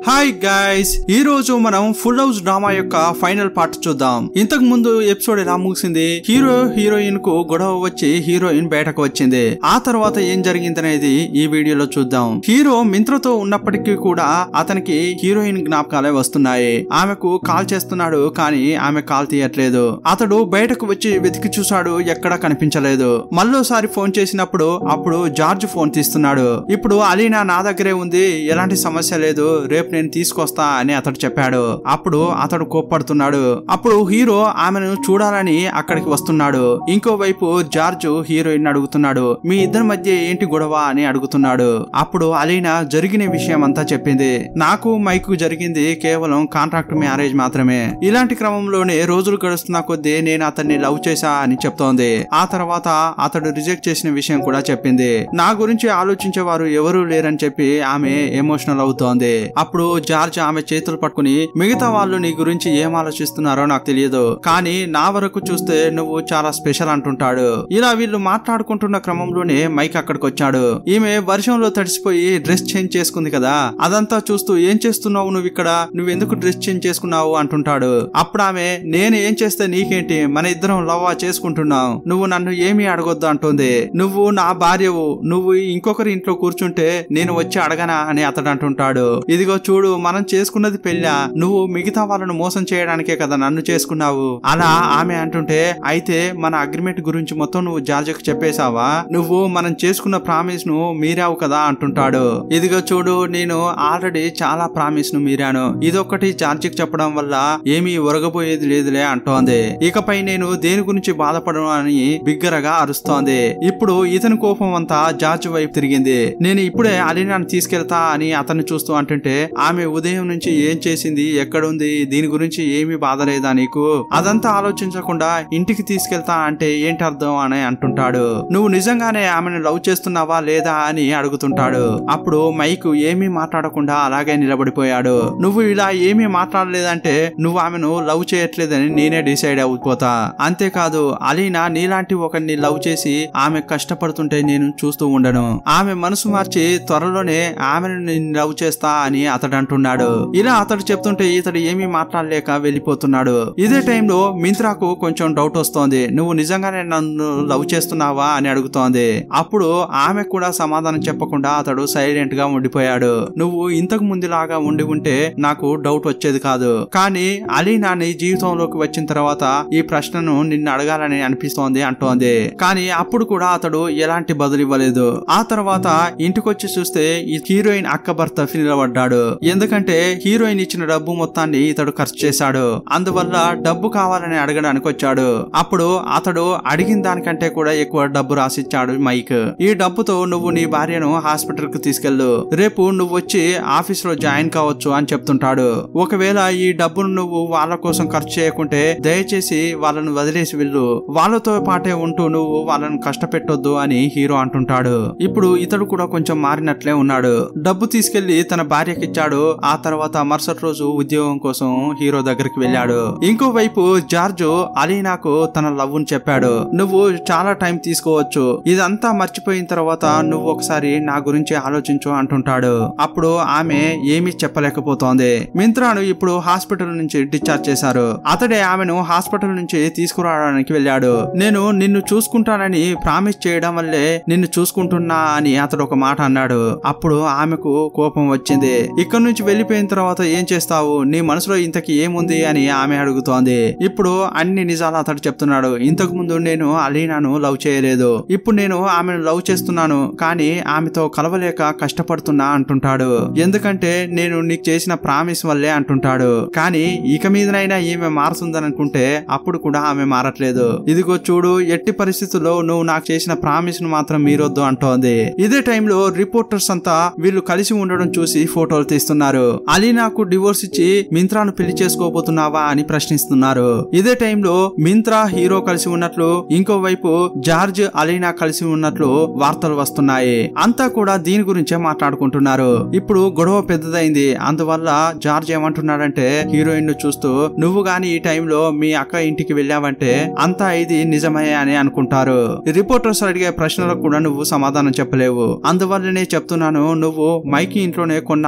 hi guys ఈ రోజు మనం ఫుల్ హౌస్ డ్రామా యొక్క ఫైనల్ పార్ట్ చూద్దాం ఇంతకు ముందు ఎపిసోడ్ ఎలా ముగిసింది హీరో హీరోయిన్ కు గొడవ వచ్చి హీరోయిన్ బయటకు వచ్చింది ఆ తర్వాత ఏం జరిగిందనేది ఈ వీడియోలో చూద్దాం హీరో మింత్రతో ఉన్నప్పటికీ కూడా అతనికి హీరోయిన్ జ్ఞాపకాలే వస్తున్నాయి ఆమెకు కాల్ చేస్తున్నాడు కానీ ఆమె కాల్ తీయట్లేదు అతడు బయటకు వచ్చి వెతికి చూశాడు ఎక్కడా కనిపించలేదు మళ్ళోసారి ఫోన్ చేసినప్పుడు అప్పుడు జార్జ్ ఫోన్ తీస్తున్నాడు ఇప్పుడు అలీనా నా దగ్గరే ఉంది ఎలాంటి సమస్య లేదు రేపు నేను తీసుకొస్తా అని అతడు చెప్పాడు అప్పుడు అతడు కోప్పడుతున్నాడు అప్పుడు హీరో ఆమెను చూడాలని అక్కడికి వస్తున్నాడు ఇంకోవైపు జార్జ్ హీరోయిన్ అడుగుతున్నాడు మీ ఇద్దరి మధ్య ఏంటి గొడవ అని అడుగుతున్నాడు అప్పుడు అలీనా జరిగిన విషయం అంతా చెప్పింది నాకు మైకు జరిగింది కేవలం కాంట్రాక్ట్ మ్యారేజ్ మాత్రమే ఇలాంటి క్రమంలోనే రోజులు గడుస్తున్న కొద్దీ నేను అతన్ని లవ్ చేశా అని చెప్తోంది ఆ తర్వాత అతడు రిజెక్ట్ చేసిన విషయం కూడా చెప్పింది నా గురించి ఆలోచించేవారు ఎవరూ లేరని చెప్పి ఆమె ఎమోషనల్ అవుతోంది అప్పుడు జార్జ్ ఆమె చేతులు పట్టుకుని మిగతా వాళ్ళు నీ గురించి ఏం ఆలోచిస్తున్నారో నాకు తెలియదు కానీ నా వరకు చూస్తే నువ్వు చాలా స్పెషల్ అంటుంటాడు ఇలా వీళ్ళు మాట్లాడుకుంటున్న క్రమంలోనే మైక్ అక్కడికి వచ్చాడు ఈమె వర్షంలో తడిసిపోయి డ్రెస్ చేంజ్ చేసుకుంది కదా అదంతా చూస్తూ ఏం చేస్తున్నావు నువ్వు ఇక్కడ నువ్వెందుకు డ్రెస్ చేంజ్ చేసుకున్నావు అంటుంటాడు అప్పుడు ఆమె నేను ఏం చేస్తే నీకేంటి మన ఇద్దరం లవ్ చేసుకుంటున్నాం నువ్వు నన్ను ఏమీ అడగొద్దు అంటుంది నువ్వు నా భార్యవు నువ్వు ఇంకొకరి ఇంట్లో కూర్చుంటే నేను వచ్చి అడగనా అని అతడు అంటుంటాడు ఇదిగో చూడు మనం చేసుకున్నది పెళ్ళా నువ్వు మిగతా వాళ్ళను మోసం చేయడానికే కదా నన్ను చేసుకున్నావు అలా ఆమె అంటుంటే అయితే మన అగ్రిమెంట్ గురించి మొత్తం నువ్వు జార్జకు చెప్పేశావా నువ్వు మనం చేసుకున్న ప్రామిస్ ను మీరావు కదా అంటుంటాడు ఇదిగో చూడు నేను ఆల్రెడీ చాలా ప్రామిస్ ను మీరాను ఇదొక్కటి జార్జికి చెప్పడం వల్ల ఏమీ ఒరగబోయేది లేదులే అంటోంది ఇకపై నేను దేని గురించి బాధపడను అని బిగ్గరగా అరుస్తోంది ఇప్పుడు ఇతని కోపం అంతా జార్జ్ వైపు తిరిగింది నేను ఇప్పుడే అలీనాను తీసుకెళ్తా అని అతన్ని చూస్తూ అంటుంటే ఆమె ఉదయం నుంచి ఏం చేసింది ఎక్కడుంది దీని గురించి ఏమీ బాధ లేదా నీకు అదంతా ఆలోచించకుండా ఇంటికి తీసుకెళ్తా అంటే ఏంటి అర్థం అని అంటుంటాడు నువ్వు నిజంగానే ఆమెను లవ్ చేస్తున్నావా లేదా అని అడుగుతుంటాడు అప్పుడు మైక్ ఏమీ మాట్లాడకుండా అలాగే నిలబడిపోయాడు నువ్వు ఇలా ఏమీ మాట్లాడలేదంటే నువ్వు ఆమెను లవ్ చేయట్లేదని నేనే డిసైడ్ అయిపోతా అంతేకాదు అలీనా నీలాంటి ఒకరిని లవ్ చేసి ఆమె కష్టపడుతుంటే నేను చూస్తూ ఉండను ఆమె మనసు మార్చి త్వరలోనే ఆమెను నేను లవ్ చేస్తా అని అతడు అంటున్నాడు ఇలా అతడు చెప్తుంటే ఇతడు ఏమీ మాట్లాడలేక వెళ్ళిపోతున్నాడు ఇదే టైంలో మింత్రాకు కొంచెం డౌట్ వస్తోంది నువ్వు నిజంగానే నన్ను లవ్ చేస్తున్నావా అని అడుగుతోంది అప్పుడు ఆమె కూడా సమాధానం చెప్పకుండా అతడు సైలెంట్ గా ఉండిపోయాడు నువ్వు ఇంతకు ముందులాగా ఉండి ఉంటే నాకు డౌట్ వచ్చేది కాదు కానీ అలీనా నీ జీవితంలోకి వచ్చిన తర్వాత ఈ ప్రశ్నను నిన్ను అడగాలని అనిపిస్తోంది అంటోంది కానీ అప్పుడు కూడా అతడు ఎలాంటి బదులు ఇవ్వలేదు ఆ తర్వాత ఇంటికొచ్చి చూస్తే ఈ హీరోయిన్ అక్క భర్త నిలబడ్డాడు ఎందుకంటే హీరోయిన్ ఇచ్చిన డబ్బు మొత్తాన్ని ఇతడు ఖర్చు చేశాడు అందువల్ల డబ్బు కావాలని అడగడానికి వచ్చాడు అప్పుడు అతడు అడిగిన దానికంటే కూడా ఎక్కువ డబ్బు రాసిచ్చాడు మైక్ ఈ డబ్బుతో నువ్వు నీ భార్యను హాస్పిటల్ కు తీసుకెళ్ళు రేపు నువ్వు వచ్చి ఆఫీస్ లో జాయిన్ కావచ్చు అని చెప్తుంటాడు ఒకవేళ ఈ డబ్బును నువ్వు వాళ్ళ కోసం ఖర్చు చేయకుంటే దయచేసి వాళ్ళను వదిలేసి వెళ్ళు వాళ్ళతో పాటే ఉంటూ నువ్వు వాళ్ళను కష్టపెట్టొద్దు అని హీరో అంటుంటాడు ఇప్పుడు ఇతడు కూడా కొంచెం మారినట్లే ఉన్నాడు డబ్బు తీసుకెళ్లి తన భార్యకి ఇచ్చాడు ఆ తర్వాత మరుసటి రోజు ఉద్యోగం కోసం హీరో దగ్గరికి వెళ్ళాడు ఇంకోవైపు జార్జ్ అలీనాకు తన లవ్ ని చెప్పాడు నువ్వు చాలా టైం తీసుకోవచ్చు ఇదంతా మర్చిపోయిన తర్వాత నువ్వు ఒకసారి నా గురించి ఆలోచించు అంటుంటాడు అప్పుడు ఆమె ఏమీ చెప్పలేకపోతోంది మింత్రాను ఇప్పుడు హాస్పిటల్ నుంచి డిశ్చార్జ్ చేశారు అతడే ఆమెను హాస్పిటల్ నుంచి తీసుకురావడానికి వెళ్ళాడు నేను నిన్ను చూసుకుంటానని ప్రామిస్ చేయడం వల్లే నిన్ను చూసుకుంటున్నా అని అతడు ఒక మాట అన్నాడు అప్పుడు ఆమెకు కోపం వచ్చింది ఇక్కడ నుంచి వెళ్ళిపోయిన తర్వాత ఏం చేస్తావు నీ మనసులో ఇంతకి ఏముంది అని ఆమె అడుగుతోంది ఇప్పుడు అన్ని నిజాలు అతడు చెప్తున్నాడు ఇంతకు ముందు నేను అలీనాను లవ్ చేయలేదు ఇప్పుడు నేను ఆమెను లవ్ చేస్తున్నాను కానీ ఆమెతో కలవలేక కష్టపడుతున్నా అంటుంటాడు ఎందుకంటే నేను నీకు చేసిన ప్రామిస్ వల్లే అంటుంటాడు కానీ ఇక మీదనైనా ఈమె మారుతుందని అనుకుంటే అప్పుడు కూడా ఆమె మారట్లేదు ఇదిగో చూడు ఎట్టి పరిస్థితుల్లో నువ్వు నాకు చేసిన ప్రామిస్ ను మాత్రం మీరొద్దు అంటోంది ఇదే టైంలో రిపోర్టర్స్ అంతా వీళ్ళు కలిసి ఉండడం చూసి ఫోటోలు తీస్తున్నారు అలీనాకు డివోర్స్ ఇచ్చి మింత్రాను పెళ్లి చేసుకోబోతున్నావా అని ప్రశ్నిస్తున్నారు ఇదే టైంలో మింత్రా హీరో కలిసి ఉన్నట్లు ఇంకోవైపు జార్జ్ అలీనా కలిసి ఉన్నట్లు వార్తలు వస్తున్నాయి అంతా కూడా దీని గురించే మాట్లాడుకుంటున్నారు ఇప్పుడు గొడవ పెద్దదైంది అందువల్ల జార్జ్ ఏమంటున్నాడంటే హీరోయిన్ ను చూస్తూ నువ్వు గాని ఈ టైంలో మీ అక్క ఇంటికి వెళ్ళావంటే అంతా ఇది నిజమే అని అనుకుంటారు రిపోర్టర్స్ అడిగే ప్రశ్నలకు కూడా నువ్వు సమాధానం చెప్పలేవు అందువల్లనే చెప్తున్నాను నువ్వు మైకి ఇంట్లోనే కొన్నాళ్ళు ఉండు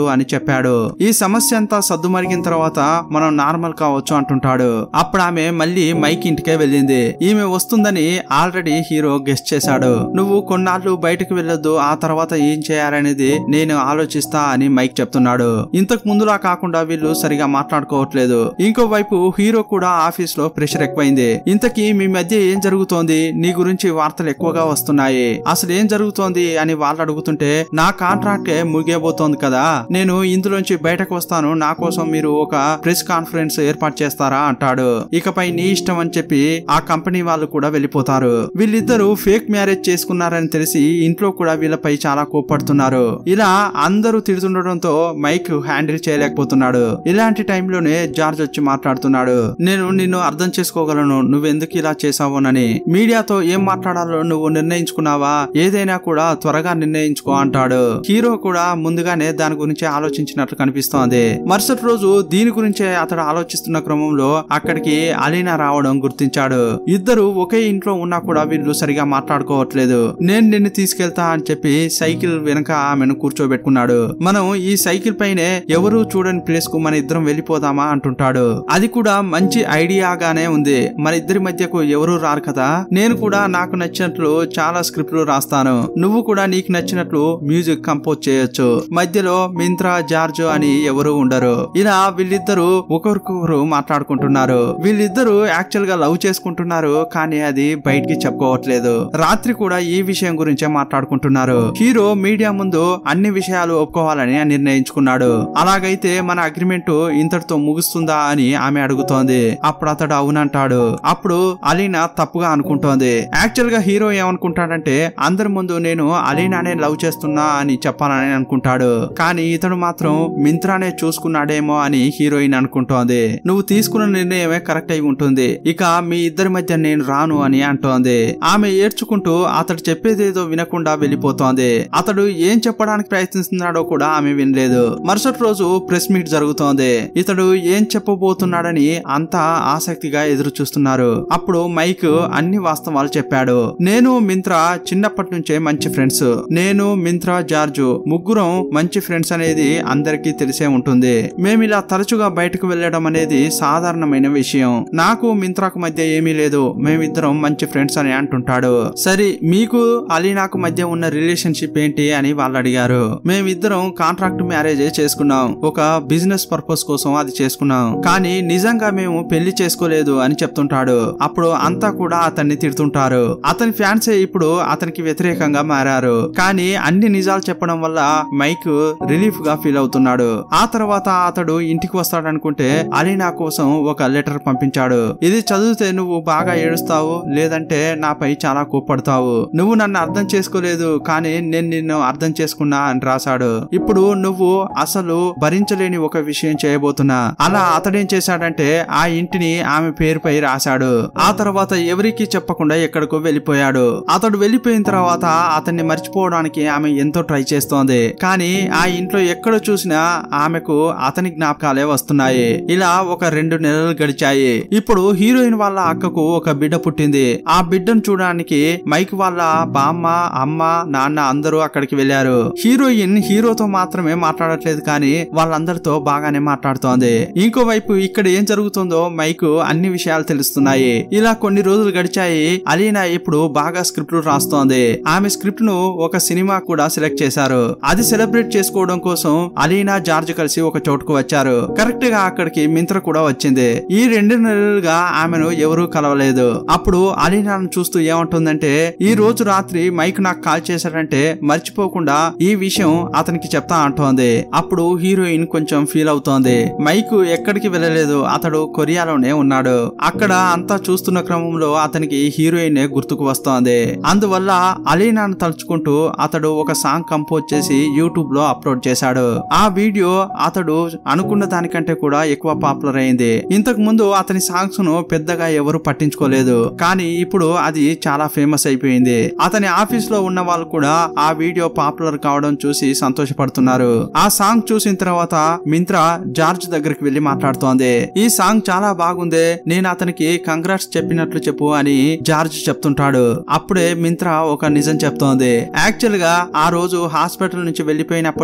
ఉండు అని చెప్పాడు ఈ సమస్య అంతా సద్దుమరిగిన తర్వాత మనం నార్మల్ కావచ్చు అంటుంటాడు అప్పుడు ఆమె మళ్ళీ మైక్ ఇంటికే వెళ్ళింది ఈమె వస్తుందని ఆల్రెడీ హీరో గెస్ట్ చేశాడు నువ్వు కొన్నాళ్ళు బయటకు వెళ్ళొద్దు ఆ తర్వాత ఏం చేయాలనేది నేను ఆలోచిస్తా అని మైక్ చెప్తున్నాడు ఇంతకు ముందులా కాకుండా వీళ్ళు సరిగా మాట్లాడుకోవట్లేదు ఇంకోవైపు హీరో కూడా ఆఫీస్ లో ప్రెషర్ ఎక్కువైంది ఇంతకీ మీ మధ్య ఏం జరుగుతోంది నీ గురించి వార్తలు ఎక్కువగా వస్తున్నాయి అసలు ఏం జరుగుతోంది అని వాళ్ళు అడుగుతుంటే నా కాంట్రాక్ట్ ముగియబోతోంది కదా నేను ఇందులోంచి బయటకు వస్తాను నా కోసం మీరు ఒక ప్రెస్ కాన్ఫరెన్స్ ఏర్పాటు చేస్తారా అంటాడు ఇకపై నీ ఇష్టం అని చెప్పి ఆ కంపెనీ వాళ్ళు కూడా వెళ్ళిపోతారు వీళ్ళిద్దరూ ఫేక్ మ్యారేజ్ చేసుకున్నారని తెలిసి ఇంట్లో కూడా వీళ్ళపై చాలా కోప్పడుతున్నారు ఇలా అందరూ తిడుతుండటంతో మైక్ హ్యాండిల్ చేయలేకపోతున్నాడు ఇలాంటి టైంలోనే జార్జ్ వచ్చి మాట్లాడుతున్నాడు నేను నిన్ను అర్థం చేసుకోగలను నువ్వెందుకు ఇలా చేసావోనని మీడియాతో ఏం మాట్లాడాలో నువ్వు నిర్ణయించుకున్నావా ఏదైనా కూడా త్వరగా నిర్ణయించుకో అంటాడు హీరో కూడా ముందుగానే దాని గురించి ఆలోచించినట్లు కనిపిస్తోంది మరుసటి రోజు దీని గురించే అతడు ఆలోచిస్తున్న క్రమంలో అక్కడికి అలీనా రావడం గుర్తించాడు ఇద్దరు ఒకే ఇంట్లో ఉన్నా కూడా వీళ్ళు సరిగా మాట్లాడుకోవట్లేదు నేను నిన్ను తీసుకెళ్తా అని చెప్పి సైకిల్ వెనక ఆమెను కూర్చోబెట్టుకున్నాడు మనం ఈ సైకిల్ పైనే ఎవరు చూడని ప్లేస్ కు మన ఇద్దరం వెళ్ళిపోదామా అంటుంటాడు అది కూడా మంచి ఐడియాగానే ఉంది మన ఇద్దరి మధ్యకు ఎవరు రారు కదా నేను కూడా నాకు నచ్చినట్లు చాలా స్క్రిప్ట్లు రాస్తాను నువ్వు కూడా నీకు నచ్చినట్లు మ్యూజిక్ కంపోజ్ చేయొచ్చు మధ్యలో మింత్రా జార్జో అని ఎవరు ఉండరు ఇలా వీళ్ళిద్దరూ ఒకరికొకరు మాట్లాడుకుంటున్నారు వీళ్ళిద్దరూ యాక్చువల్ గా లవ్ చేసుకుంటున్నారు కానీ అది బయటికి చెప్పుకోవట్లేదు రాత్రి కూడా ఈ విషయం గురించే మాట్లాడుకుంటున్నారు హీరో మీడియా ముందు అన్ని విషయాలు ఒప్పుకోవాలని నిర్ణయించుకున్నాడు అలాగైతే మన అగ్రిమెంట్ ఇంతటితో ముగుస్తుందా అని ఆమె అడుగుతోంది అప్పుడు అతడు అవునంటాడు అప్పుడు అలీనా తప్పుగా అనుకుంటోంది యాక్చువల్ గా హీరో ఏమనుకుంటాడంటే అందరి ముందు నేను అలీనానే లవ్ చేస్తున్నా అని చెప్పాలని అనుకుంటాడు కానీ ఇతడు మాత్రం మింత్రానే చూసుకున్నాడేమో అని హీరోయిన్ అనుకుంటోంది నువ్వు తీసుకున్న నిర్ణయమే కరెక్ట్ అయి ఉంటుంది ఇక మీ ఇద్దరి మధ్య నేను రాను అని అంటోంది ఆమె ఏడ్చుకుంటూ అతడు చెప్పేదేదో వినకుండా వెళ్ళిపోతోంది అతడు ఏం చెప్పడానికి ప్రయత్నిస్తున్నాడో కూడా ఆమె వినలేదు మరుసటి రోజు ప్రెస్ మీట్ జరుగుతోంది ఇతడు ఏం చెప్పబోతున్నాడని అంతా ఆసక్తిగా ఎదురు చూస్తున్నారు అప్పుడు మైక్ అన్ని వాస్తవాలు చెప్పాడు నేను మింత్రా చిన్నప్పటి నుంచే మంచి ఫ్రెండ్స్ నేను మింత్రా జార్జు ముగ్గురం మంచి ఫ్రెండ్స్ అనేది అందరికీ తెలిసే ఉంటుంది మేము ఇలా తరచుగా బయటకు వెళ్ళడం అనేది సాధారణమైన విషయం నాకు మింత్రాకు మధ్య ఏమీ లేదు మేమిద్దరం మంచి ఫ్రెండ్స్ అని అంటుంటాడు సరే మీకు అలీనాకు మధ్య ఉన్న రిలేషన్షిప్ ఏంటి అని వాళ్ళు అడిగారు మేమిద్దరం కాంట్రాక్ట్ మ్యారేజ్ చేసుకున్నాం ఒక బిజినెస్ పర్పస్ కోసం అది చేసుకున్నాం కానీ నిజంగా మేము పెళ్లి చేసుకోలేదు అని చెప్తుంటాడు అప్పుడు అంతా కూడా అతన్ని తిడుతుంటారు అతని ఫ్యాన్సే ఇప్పుడు అతనికి వ్యతిరేకంగా మారారు కానీ అన్ని నిజాలు చెప్పడం వల్ల మైక్ రిలీఫ్ గా ఫీల్ అవుతున్నాడు ఆ తర్వాత అతడు ఇంటికి వస్తాడనుకుంటే అలీనా కోసం ఒక లెటర్ పంపించాడు ఇది చదివితే నువ్వు బాగా ఏడుస్తావు లేదంటే నాపై చాలా కోప్పడతావు నువ్వు నన్ను అర్థం చేసుకోలేదు కానీ నేను నిన్ను అర్థం చేసుకున్నా అని రాశాడు ఇప్పుడు నువ్వు అసలు భరించలేని ఒక విషయం చేయబోతున్నా అలా అతడేం చేశాడంటే ఆ ఇంటిని ఆమె పేరుపై రాశాడు ఆ తర్వాత ఎవరికీ చెప్పకుండా ఎక్కడికో వెళ్ళిపోయాడు అతడు వెళ్ళిపోయిన తర్వాత అతన్ని మర్చిపోవడానికి ఆమె ఎంతో ట్రై చేస్తోంది కానీ ఆ ఇంట్లో ఎక్కడ చూసినా ఆమెకు అతని జ్ఞాపకాలే వస్తున్నాయి ఇలా ఒక రెండు నెలలు గడిచాయి ఇప్పుడు హీరోయిన్ వాళ్ళ అక్కకు ఒక బిడ్డ పుట్టింది ఆ బిడ్డను చూడడానికి మైక్ వాళ్ళ బామ్మ అమ్మ నాన్న అందరూ అక్కడికి వెళ్లారు హీరోయిన్ హీరోతో మాత్రమే మాట్లాడట్లేదు కానీ వాళ్ళందరితో బాగానే మాట్లాడుతోంది ఇంకోవైపు ఇక్కడ ఏం జరుగుతుందో మైక్ అన్ని విషయాలు తెలుస్తున్నాయి ఇలా కొన్ని రోజులు గడిచాయి అలీనా ఇప్పుడు బాగా స్క్రిప్ట్లు రాస్తోంది ఆమె స్క్రిప్ట్ ను ఒక సినిమా కూడా సెలెక్ట్ చేశారు అది సెలబ్రేట్ చేసుకోవడం కోసం అలీనా జార్జ్ కలిసి ఒక చోటుకు వచ్చారు కరెక్ట్ గా అక్కడికి మింత్ర కూడా వచ్చింది ఈ రెండు నెలలుగా ఆమెను ఎవరూ కలవలేదు అప్పుడు అలీనాను చూస్తూ ఏమంటుందంటే ఈ రోజు రాత్రి మైక్ నాకు కాల్ చేశాడంటే మర్చిపోకుండా ఈ విషయం అతనికి చెప్తా అంటోంది అప్పుడు హీరోయిన్ కొంచెం ఫీల్ అవుతోంది మైక్ ఎక్కడికి వెళ్ళలేదు అతడు కొరియాలోనే ఉన్నాడు అక్కడ అంతా చూస్తున్న క్రమంలో అతనికి హీరోయిన్ గుర్తుకు వస్తోంది అందువల్ల అలీనాను తలుచుకుంటూ అతడు ఒక సాంగ్ కంపోజ్ చేసి యూట్యూబ్ లో అప్లోడ్ చేశాడు ఆ వీడియో అతడు అనుకున్న దానికంటే కూడా ఎక్కువ పాపులర్ అయింది ఇంతకు ముందు అతని సాంగ్స్ ను పెద్దగా ఎవరు పట్టించుకోలేదు కానీ ఇప్పుడు అది చాలా ఫేమస్ అయిపోయింది అతని ఆఫీస్ లో ఉన్న వాళ్ళు కూడా ఆ వీడియో పాపులర్ కావడం చూసి సంతోషపడుతున్నారు ఆ సాంగ్ చూసిన తర్వాత మింత్రా జార్జ్ దగ్గరికి వెళ్లి మాట్లాడుతోంది ఈ సాంగ్ చాలా బాగుంది నేను అతనికి కంగ్రాట్స్ చెప్పినట్లు చెప్పు అని జార్జ్ చెప్తుంటాడు అప్పుడే మింత్రా ఒక నిజం చెప్తోంది యాక్చువల్ గా ఆ రోజు హాస్పిటల్ నుంచి వెళ్లిపోయినప్పటి నుంచే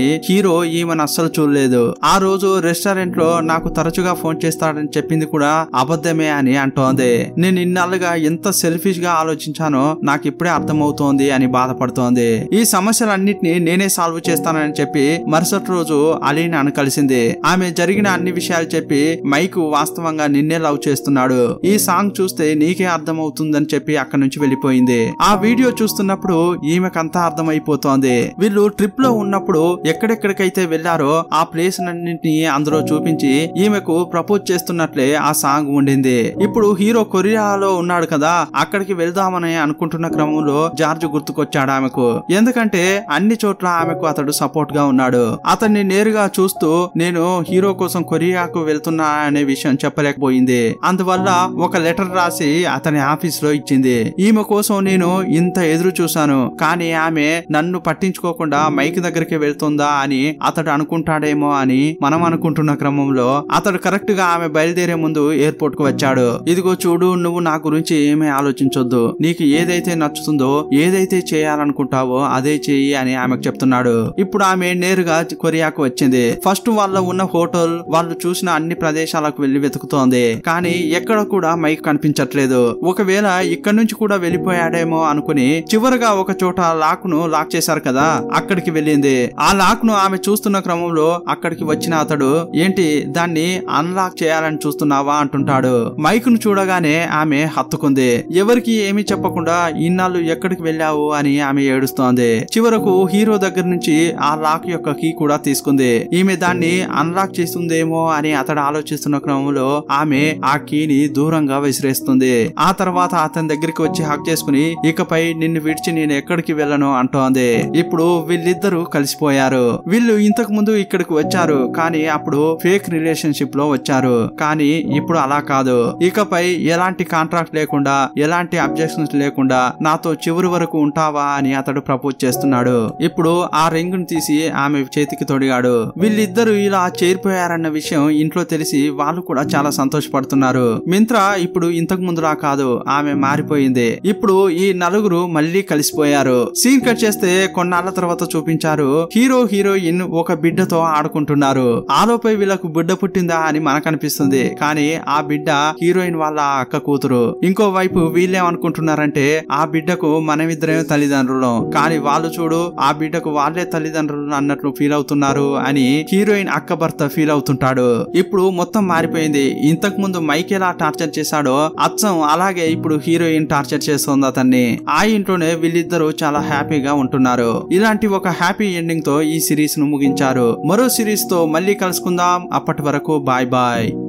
గాని హీరో ఈమెను అస్సలు చూడలేదు ఆ రోజు రెస్టారెంట్ లో నాకు తరచుగా ఫోన్ చేస్తాడని చెప్పింది కూడా అబద్ధమే అని అంటోంది నేను ఇన్నాళ్ళుగా ఎంత సెల్ఫిష్ గా ఆలోచించానో నాకు ఇప్పుడే అర్థమవుతోంది అని బాధపడుతోంది ఈ సమస్యలన్నిటిని నేనే సాల్వ్ చేస్తానని చెప్పి మరుసటి రోజు అలీనాను కలిసింది ఆమె జరిగిన అన్ని విషయాలు చెప్పి మైక్ వాస్తవంగా నిన్నే లవ్ చేస్తున్నాడు ఈ సాంగ్ చూస్తే నీకే అర్థమవుతుందని చెప్పి అక్కడి నుంచి వెళ్ళిపోయింది ఆ వీడియో చూస్తున్నప్పుడు ఈమెకంతా అర్థమైపోతోంది వీళ్ళు ట్రిప్ లో ఉన్నప్పుడు ఎక్కడెక్కడికైతే వెళ్లారో ఆ ప్లేస్ అన్నింటినీ అందులో చూపించి ఈమెకు ప్రపోజ్ చేస్తున్నట్లే ఆ సాంగ్ ఉండింది ఇప్పుడు హీరో కొరియాలో ఉన్నాడు కదా అక్కడికి వెళ్దామని అనుకుంటున్న క్రమంలో జార్జ్ గుర్తుకొచ్చాడు ఆమెకు ఎందుకంటే అన్ని చోట్ల ఆమెకు అతడు సపోర్ట్ గా ఉన్నాడు అతన్ని నేరుగా చూస్తూ నేను హీరో కోసం కొరియాకు వెళ్తున్నా అనే విషయం చెప్పలేకపోయింది అందువల్ల ఒక లెటర్ రాసి అతని ఆఫీస్ లో ఇచ్చింది ఈమె కోసం నేను ఇంత ఎదురు చూశాను కానీ ఆమె నన్ను పట్టించుకోకుండా మైక్ దగ్గరికి వెళ్తుందా అని అతడు అనుకుంటాడేమో అని మనం అనుకుంటున్న క్రమంలో అతడు కరెక్ట్ గా ఆమె బయలుదేరే ముందు ఎయిర్పోర్ట్ కు వచ్చాడు ఇదిగో చూడు నువ్వు నా గురించి ఏమీ ఆలోచించొద్దు నీకు ఏదైతే నచ్చుతుందో ఏదైతే చేయాలనుకుంటావో అదే చెయ్యి అని ఆమెకు చెప్తున్నాడు ఇప్పుడు ఆమె నేరుగా కొరియాకు వచ్చింది ఫస్ట్ వాళ్ళ ఉన్న హోటల్ వాళ్ళు చూసిన అన్ని ప్రదేశాలకు వెళ్లి వెతుకుతోంది కానీ ఎక్కడ కూడా మైక్ కనిపించట్లేదు ఒకవేళ ఇక్కడ నుంచి కూడా వెళ్ళిపోయాడేమో అనుకుని చివరగా ఒక చోట లాక్ ను లాక్ చేశారు కదా అక్కడికి వెళ్ళింది ఆ లాక్ ను ఆమె చూస్తున్న క్రమంలో అక్కడికి వచ్చిన అతడు ఏంటి దాన్ని అన్లాక్ చేయాలని చూస్తున్నావా అంటుంటాడు మైక్ ను చూడగానే ఆమె హత్తుకుంది ఎవరికి ఏమీ చెప్పకుండా ఇన్నాళ్ళు ఎక్కడికి వెళ్ళావు అని ఆమె ఏడుస్తోంది చివరకు హీరో దగ్గర నుంచి ఆ లాక్ యొక్క కీ కూడా తీసుకుంది ఈమె దాన్ని అన్లాక్ చేస్తుందేమో అని అతడు ఆలోచిస్తున్న క్రమంలో ఆమె ఆ కీని దూరంగా విసిరేస్తుంది ఆ తర్వాత అతని దగ్గరికి వచ్చి హక్ చేసుకుని ఇకపై నిన్ను విడిచి నేను ఎక్కడికి వెళ్ళను అంటోంది ఇప్పుడు వీళ్ళిద్దరూ కలిసిపోయారు వీళ్ళు ఇంతకు ముందు ఇక్కడికి వచ్చారు కానీ అప్పుడు ఫేక్ రిలేషన్షిప్ లో వచ్చారు కానీ ఇప్పుడు అలా కాదు ఇకపై ఎలాంటి కాంట్రాక్ట్ లేకుండా ఎలాంటి అబ్జెక్షన్స్ లేకుండా నాతో చివరి వరకు ఉంటావా అని అతడు ప్రపోజ్ చేస్తున్నాడు ఇప్పుడు ఆ రింగ్ ను తీసి ఆమె చేతికి తొడిగాడు వీళ్ళిద్దరూ ఇలా చేరిపోయారన్న విషయం ఇంట్లో తెలిసి వాళ్ళు కూడా చాలా సంతోషపడుతున్నారు మింత్రా ఇప్పుడు ఇంతకు ముందులా కాదు ఆమె మారిపోయింది ఇప్పుడు ఈ నలుగురు మళ్ళీ కలిసిపోయారు సీన్ కట్ చేస్తే కొన్నాళ్ల తర్వాత చూపించారు హీరో హీరోయిన్ ఒక బిడ్డతో ఆడుకుంటున్నారు ఆలోపై వీళ్ళకు బిడ్డ పుట్టిందా అని మనకు అనిపిస్తుంది కానీ ఆ బిడ్డ హీరోయిన్ వాళ్ళ అక్క కూతురు ఇంకో వైపు వీళ్ళేమనుకుంటున్నారంటే ఆ బిడ్డకు మనమిద్దరమే తల్లిదండ్రులం కానీ వాళ్ళు చూడు ఆ బిడ్డకు వాళ్ళే తల్లిదండ్రులు అన్నట్లు ఫీల్ అవుతున్నారు అని హీరోయిన్ అక్క భర్త ఫీల్ అవుతుంటాడు ఇప్పుడు మొత్తం మారిపోయింది ఇంతకు ముందు మైక్ ఎలా టార్చర్ చేశాడో అచ్చం అలాగే ఇప్పుడు హీరోయిన్ టార్చర్ చేస్తోంది అతన్ని ఆ ఇంట్లోనే వీళ్ళిద్దరూ చాలా హ్యాపీగా ఉంటున్నారు ఇలాంటి ఒక హ్యాపీ ఎండింగ్ తో ఈ సిరీస్ ను ముగించారు మరో సిరీస్ తో మళ్ళీ కలుసుకుందాం అప్పటి వరకు బాయ్ బాయ్